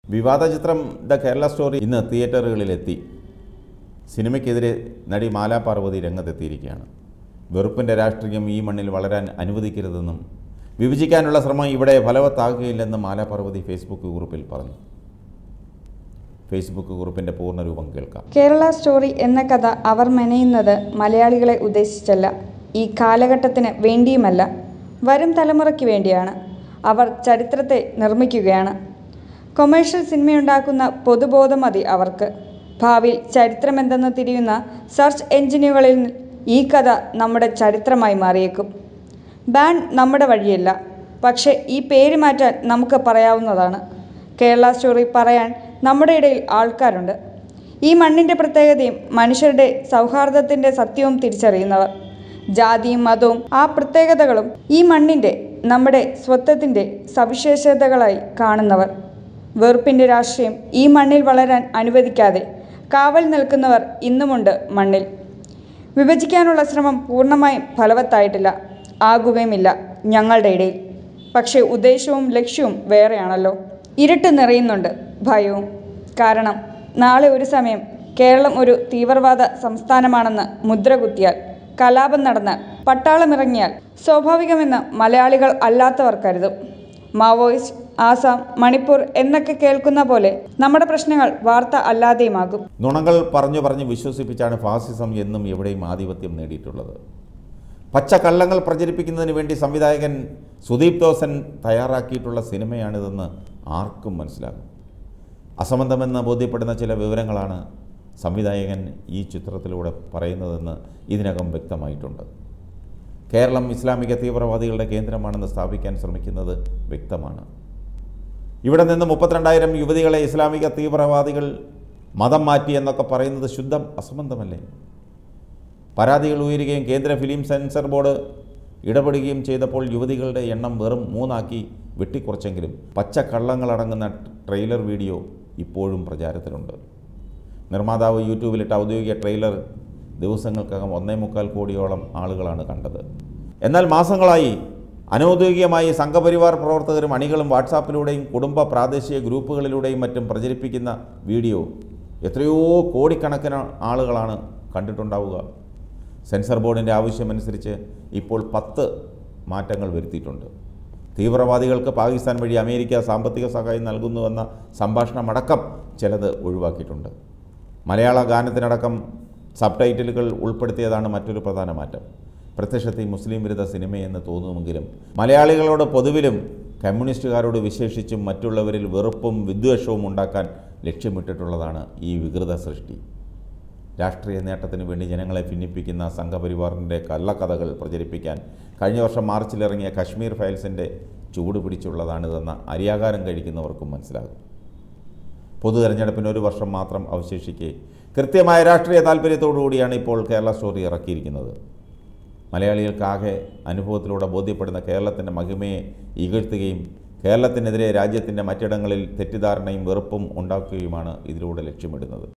വിവാദ ചിത്രം the Kerala story ഇന്ന് തിയേറ്ററുകളിലെത്തി സിനിമയ്ക്കെതിരെ നടി മാലാ പാർവതി രംഗത്തെത്തിയിരിക്കുകയാണ് വെറുപ്പിൻ്റെ രാഷ്ട്രീയം ഈ മണ്ണിൽ വളരാൻ അനുവദിക്കരുതെന്നും വിഭജിക്കാനുള്ള ശ്രമം ഇവിടെ ഫലവത്താകുകയില്ലെന്നും മാലാ പാർവതി ഫേസ്ബുക്ക് കുറിപ്പിൽ പറഞ്ഞു ഫേസ്ബുക്ക് കുറിപ്പിൻ്റെ പൂർണ്ണരൂപം കേൾക്കാം കേരള സ്റ്റോറി എന്ന കഥ അവർ മെനയുന്നത് മലയാളികളെ ഉദ്ദേശിച്ചല്ല ഈ കാലഘട്ടത്തിന് വേണ്ടിയുമല്ല വരും തലമുറയ്ക്ക് വേണ്ടിയാണ് അവർ ചരിത്രത്തെ നിർമ്മിക്കുകയാണ് കൊമേഴ്ഷ്യൽ സിനിമയുണ്ടാക്കുന്ന പൊതുബോധം മതി അവർക്ക് ഭാവിയിൽ ചരിത്രമെന്തെന്ന് തിരിയുന്ന സെർച്ച് എഞ്ചിനുകളിൽ ഈ കഥ നമ്മുടെ ചരിത്രമായി മാറിയേക്കും ബാൻ നമ്മുടെ വഴിയല്ല പക്ഷേ ഈ പേര് മാറ്റാൻ നമുക്ക് പറയാവുന്നതാണ് കേരള സ്റ്റോറി പറയാൻ നമ്മുടെ ഇടയിൽ ആൾക്കാരുണ്ട് ഈ മണ്ണിൻ്റെ പ്രത്യേകതയും മനുഷ്യരുടെ സൗഹാർദ്ദത്തിൻ്റെ സത്യവും തിരിച്ചറിയുന്നവർ ജാതിയും മതവും ആ പ്രത്യേകതകളും ഈ മണ്ണിൻ്റെ നമ്മുടെ സ്വത്വത്തിൻ്റെ സവിശേഷതകളായി കാണുന്നവർ വെറുപ്പിൻ്റെ രാഷ്ട്രീയം ഈ മണ്ണിൽ വളരാൻ അനുവദിക്കാതെ കാവൽ നിൽക്കുന്നവർ ഇന്നുമുണ്ട് മണ്ണിൽ വിഭജിക്കാനുള്ള ശ്രമം പൂർണ്ണമായും ഫലവത്തായിട്ടില്ല ആകുകയുമില്ല ഞങ്ങളുടെ ഇടയിൽ പക്ഷേ ഉദ്ദേശവും ലക്ഷ്യവും വേറെയാണല്ലോ ഇരുട്ട് നിറയുന്നുണ്ട് ഭയവും കാരണം നാളെ ഒരു സമയം കേരളം ഒരു തീവ്രവാദ സംസ്ഥാനമാണെന്ന് മുദ്ര കുത്തിയാൽ കലാപം നടന്നാൽ പട്ടാളമിറങ്ങിയാൽ സ്വാഭാവികമെന്ന് മലയാളികൾ അല്ലാത്തവർ കരുതും മാവോയിസ്റ്റ് ആസാം മണിപ്പൂർ എന്നൊക്കെ കേൾക്കുന്ന പോലെ നമ്മുടെ പ്രശ്നങ്ങൾ വാർത്ത അല്ലാതെയുമാകും നുണകൾ പറഞ്ഞു പറഞ്ഞ് വിശ്വസിപ്പിച്ചാണ് ഫാസിസം എന്നും എവിടെയും ആധിപത്യം നേടിയിട്ടുള്ളത് പച്ചക്കള്ളങ്ങൾ പ്രചരിപ്പിക്കുന്നതിന് വേണ്ടി സംവിധായകൻ സുദീപ് ദോസൻ തയ്യാറാക്കിയിട്ടുള്ള സിനിമയാണിതെന്ന് ആർക്കും മനസ്സിലാകും അസംബന്ധമെന്ന് ബോധ്യപ്പെടുന്ന ചില വിവരങ്ങളാണ് സംവിധായകൻ ഈ ചിത്രത്തിലൂടെ പറയുന്നതെന്ന് ഇതിനകം വ്യക്തമായിട്ടുണ്ട് കേരളം ഇസ്ലാമിക തീവ്രവാദികളുടെ കേന്ദ്രമാണെന്ന് സ്ഥാപിക്കാൻ ശ്രമിക്കുന്നത് വ്യക്തമാണ് ഇവിടെ നിന്ന് മുപ്പത്തിരണ്ടായിരം യുവതികളെ ഇസ്ലാമിക തീവ്രവാദികൾ മതം മാറ്റി എന്നൊക്കെ പറയുന്നത് ശുദ്ധം അസംബന്ധമല്ലേ പരാതികൾ ഉയരുകയും കേന്ദ്ര ഫിലിം സെൻസർ ബോർഡ് ഇടപെടുകയും ചെയ്തപ്പോൾ യുവതികളുടെ എണ്ണം വെറും മൂന്നാക്കി വെട്ടിക്കുറച്ചെങ്കിലും പച്ചക്കള്ളങ്ങളടങ്ങുന്ന ട്രെയിലർ വീഡിയോ ഇപ്പോഴും പ്രചാരത്തിലുണ്ട് നിർമ്മാതാവ് യൂട്യൂബിലിട്ട ഔദ്യോഗിക ട്രെയിലർ ദിവസങ്ങൾക്കകം ഒന്നേ മുക്കാൽ കോടിയോളം ആളുകളാണ് കണ്ടത് എന്നാൽ മാസങ്ങളായി അനൗദ്യോഗികമായി സംഘപരിവാർ പ്രവർത്തകരും അണികളും വാട്സാപ്പിലൂടെയും കുടുംബ പ്രാദേശിക ഗ്രൂപ്പുകളിലൂടെയും മറ്റും പ്രചരിപ്പിക്കുന്ന വീഡിയോ എത്രയോ കോടിക്കണക്കിന് ആളുകളാണ് കണ്ടിട്ടുണ്ടാവുക സെൻസർ ബോർഡിൻ്റെ ആവശ്യമനുസരിച്ച് ഇപ്പോൾ പത്ത് മാറ്റങ്ങൾ വരുത്തിയിട്ടുണ്ട് തീവ്രവാദികൾക്ക് പാകിസ്ഥാൻ വഴി അമേരിക്ക സാമ്പത്തിക സഹായം നൽകുന്നുവെന്ന സംഭാഷണമടക്കം ചിലത് ഒഴിവാക്കിയിട്ടുണ്ട് മലയാള ഗാനത്തിനടക്കം സബ് ടൈറ്റിലുകൾ ഉൾപ്പെടുത്തിയതാണ് മറ്റൊരു പ്രധാന മാറ്റം പ്രത്യക്ഷത്തിൽ മുസ്ലിം വിരുദ്ധ സിനിമയെന്ന് തോന്നുമെങ്കിലും മലയാളികളോട് പൊതുവിലും കമ്മ്യൂണിസ്റ്റുകാരോട് വിശേഷിച്ചും മറ്റുള്ളവരിൽ വെറുപ്പും വിദ്വേഷവും ഉണ്ടാക്കാൻ ലക്ഷ്യമിട്ടിട്ടുള്ളതാണ് ഈ വികൃത സൃഷ്ടി രാഷ്ട്രീയ നേട്ടത്തിന് വേണ്ടി ജനങ്ങളെ ഭിന്നിപ്പിക്കുന്ന സംഘപരിവാറിൻ്റെ കള്ളക്കഥകൾ പ്രചരിപ്പിക്കാൻ കഴിഞ്ഞ വർഷം മാർച്ചിലിറങ്ങിയ കശ്മീർ ഫയൽസിൻ്റെ ചൂട് പിടിച്ചുള്ളതാണിതെന്ന അരിയാകാരം കഴിക്കുന്നവർക്കും മനസ്സിലാകും പൊതു തെരഞ്ഞെടുപ്പിന് ഒരു വർഷം മാത്രം അവശേഷിക്കെ കൃത്യമായ രാഷ്ട്രീയ താല്പര്യത്തോടുകൂടിയാണ് ഇപ്പോൾ കേരള സ്റ്റോറി ഇറക്കിയിരിക്കുന്നത് മലയാളികൾക്കാകെ അനുഭവത്തിലൂടെ ബോധ്യപ്പെടുന്ന കേരളത്തിൻ്റെ മഹിമയെ ഇകഴ്ത്തുകയും കേരളത്തിനെതിരെ രാജ്യത്തിൻ്റെ മറ്റിടങ്ങളിൽ തെറ്റിദ്ധാരണയും വെറുപ്പും ഉണ്ടാക്കുകയുമാണ് ഇതിലൂടെ ലക്ഷ്യമിടുന്നത്